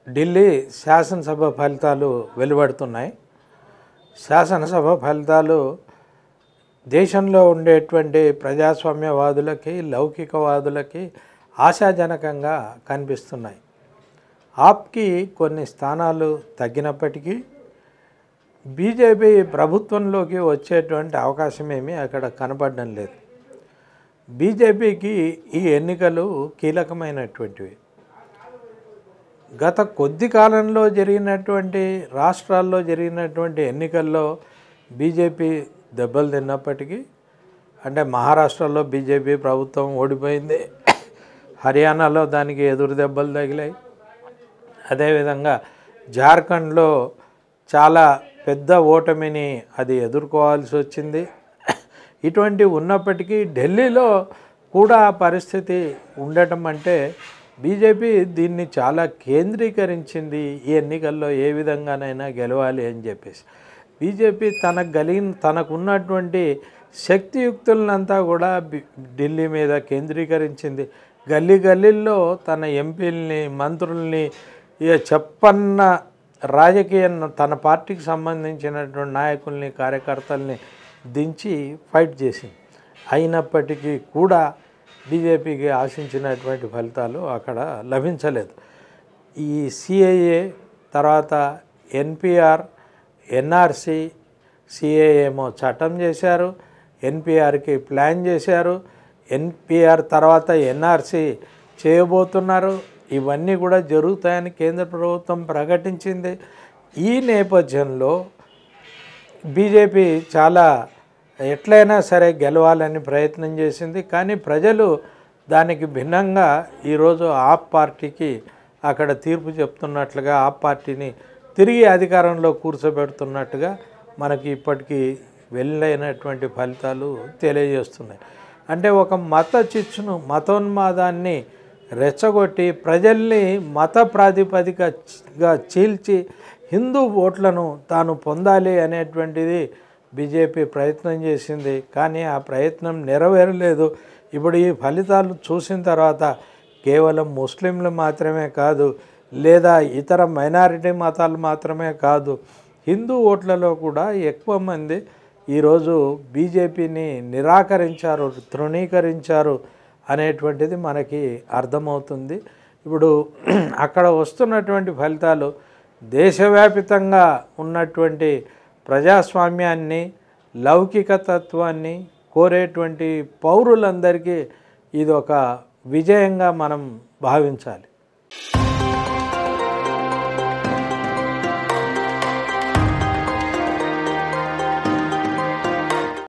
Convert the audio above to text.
ఢిల్లీ శాసనసభ ఫలితాలు వెలువడుతున్నాయి శాసనసభ ఫలితాలు దేశంలో ఉండేటువంటి ప్రజాస్వామ్యవాదులకి లౌకికవాదులకి ఆశాజనకంగా కనిపిస్తున్నాయి ఆప్కి కొన్ని స్థానాలు తగ్గినప్పటికీ బీజేపీ ప్రభుత్వంలోకి వచ్చేటువంటి అవకాశం ఏమీ అక్కడ కనపడడం లేదు బీజేపీకి ఈ ఎన్నికలు కీలకమైనటువంటివి గత కొద్ది కాలంలో జరిగినటువంటి రాష్ట్రాల్లో జరిగినటువంటి ఎన్నికల్లో బీజేపీ దెబ్బలు తిన్నప్పటికీ అంటే మహారాష్ట్రలో బీజేపీ ప్రభుత్వం ఓడిపోయింది హర్యానాలో దానికి ఎదురు దెబ్బలు తగిలాయి అదేవిధంగా జార్ఖండ్లో చాలా పెద్ద ఓటమిని అది ఎదుర్కోవాల్సి వచ్చింది ఇటువంటి ఉన్నప్పటికీ ఢిల్లీలో కూడా ఆ పరిస్థితి ఉండటం అంటే బీజేపీ దీన్ని చాలా కేంద్రీకరించింది ఈ ఎన్నికల్లో ఏ విధంగానైనా గెలవాలి అని చెప్పేసి బీజేపీ తనకు కలిగిన తనకున్నటువంటి శక్తియుక్తులనంతా కూడా బి- ఢిల్లీ మీద కేంద్రీకరించింది గల్లీ గల్లీల్లో తన ఎంపీలని మంత్రుల్ని ఇక చెప్పన్న రాజకీయ తన పార్టీకి సంబంధించినటువంటి నాయకుల్ని కార్యకర్తల్ని దించి ఫైట్ చేసింది అయినప్పటికీ కూడా బీజేపీకి ఆశించినటువంటి ఫలితాలు అక్కడ లభించలేదు ఈ సిఐఏ తర్వాత ఎన్పిఆర్ ఎన్ఆర్సి సిఏఏమో చట్టం చేశారు ఎన్పిఆర్కి ప్లాన్ చేశారు ఎన్పిఆర్ తర్వాత ఎన్ఆర్సి చేయబోతున్నారు ఇవన్నీ కూడా జరుగుతాయని కేంద్ర ప్రభుత్వం ప్రకటించింది ఈ నేపథ్యంలో బీజేపీ చాలా ఎట్లయినా సరే గెలవాలని ప్రయత్నం చేసింది కానీ ప్రజలు దానికి భిన్నంగా ఈరోజు ఆప్ పార్టీకి అక్కడ తీర్పు చెప్తున్నట్లుగా ఆప్ పార్టీని తిరిగి అధికారంలో కూర్చోబెడుతున్నట్టుగా మనకి ఇప్పటికీ వెళ్ళైనటువంటి ఫలితాలు తెలియజేస్తున్నాయి అంటే ఒక మత చిచ్చును మతోన్మాదాన్ని రెచ్చగొట్టి ప్రజల్ని మత ప్రాతిపదికగా చీల్చి హిందూ ఓట్లను తాను పొందాలి అనేటువంటిది బీజేపీ ప్రయత్నం చేసింది కానీ ఆ ప్రయత్నం నెరవేరలేదు ఇప్పుడు ఈ ఫలితాలు చూసిన తర్వాత కేవలం ముస్లింలు మాత్రమే కాదు లేదా ఇతర మైనారిటీ మతాలు మాత్రమే కాదు హిందూ ఓట్లలో కూడా ఎక్కువ మంది ఈరోజు బీజేపీని నిరాకరించారు తృణీకరించారు అనేటువంటిది మనకి అర్థమవుతుంది ఇప్పుడు అక్కడ వస్తున్నటువంటి ఫలితాలు దేశవ్యాపితంగా ఉన్నటువంటి ప్రజాస్వామ్యాన్ని లౌకిక తత్వాన్ని కోరేటువంటి పౌరులందరికీ ఇది ఒక విజయంగా మనం భావించాలి